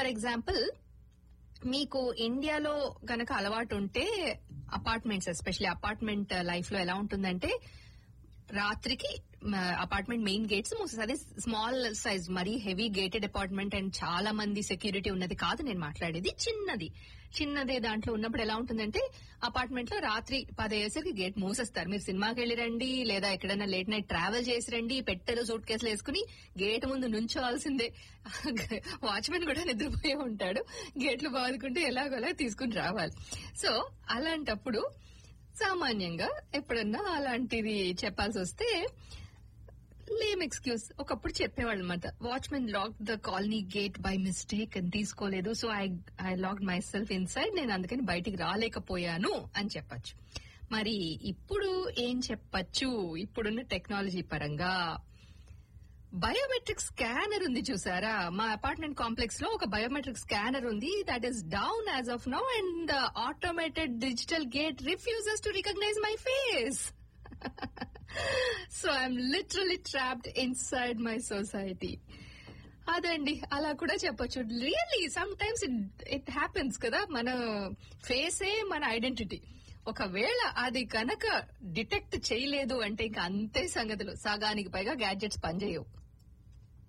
example మీకు ఇండియాలో గనక అలవాటు ఉంటే అపార్ట్మెంట్స్ ఎస్పెషల్లీ అపార్ట్మెంట్ లైఫ్ లో ఎలా ఉంటుందంటే రాత్రికి అపార్ట్మెంట్ మెయిన్ గేట్స్ మూసేసి అదే స్మాల్ సైజ్ మరీ హెవీ గేటెడ్ అపార్ట్మెంట్ అండ్ చాలా మంది సెక్యూరిటీ ఉన్నది కాదు నేను మాట్లాడేది చిన్నది చిన్నదే దాంట్లో ఉన్నప్పుడు ఎలా ఉంటుందంటే అపార్ట్మెంట్ లో రాత్రి పదయ్యేసరికి గేట్ మూసేస్తారు మీరు సినిమాకి వెళ్ళి రండి లేదా ఎక్కడైనా లేట్ నైట్ ట్రావెల్ చేసి రండి పెట్టెలు సూట్ కేసులు వేసుకుని గేట్ ముందు నుంచోవాల్సిందే వాచ్మెన్ కూడా నిద్రపోయే ఉంటాడు గేట్లు బాదుకుంటే ఎలాగోలా తీసుకుని రావాలి సో అలాంటప్పుడు సామాన్యంగా ఎప్పుడన్నా అలాంటిది చెప్పాల్సి వస్తే లేమ్ ఎక్స్క్యూజ్ ఒకప్పుడు చెప్పేవాళ్ళు అనమాట watchmen lock the colony gate by mistake అని తీసుకోలేదు so I I lock myself inside నేను అందుకని బయటికి రాలేకపోయాను అని చెప్పచ్చు మరి ఇప్పుడు ఏం చెప్పచ్చు ఇప్పుడున్న టెక్నాలజీ పరంగా బయోమెట్రిక్ స్కానర్ ఉంది చూసారా మా అపార్ట్మెంట్ కాంప్లెక్స్ లో ఒక బయోమెట్రిక్ స్కానర్ ఉంది that is down as of now and automated digital gate refuses to recognize my face so I'm literally trapped inside my society అదండి అలా కూడా చెప్పొచ్చు really sometimes it it happens కదా మన ఫేసే మన identity ఒకవేళ అది కనుక డిటెక్ట్ చేయలేదు అంటే ఇంకా అంతే సంగతులు సగానికి పైగా గ్యాడ్జెట్స్ పనిచేయవు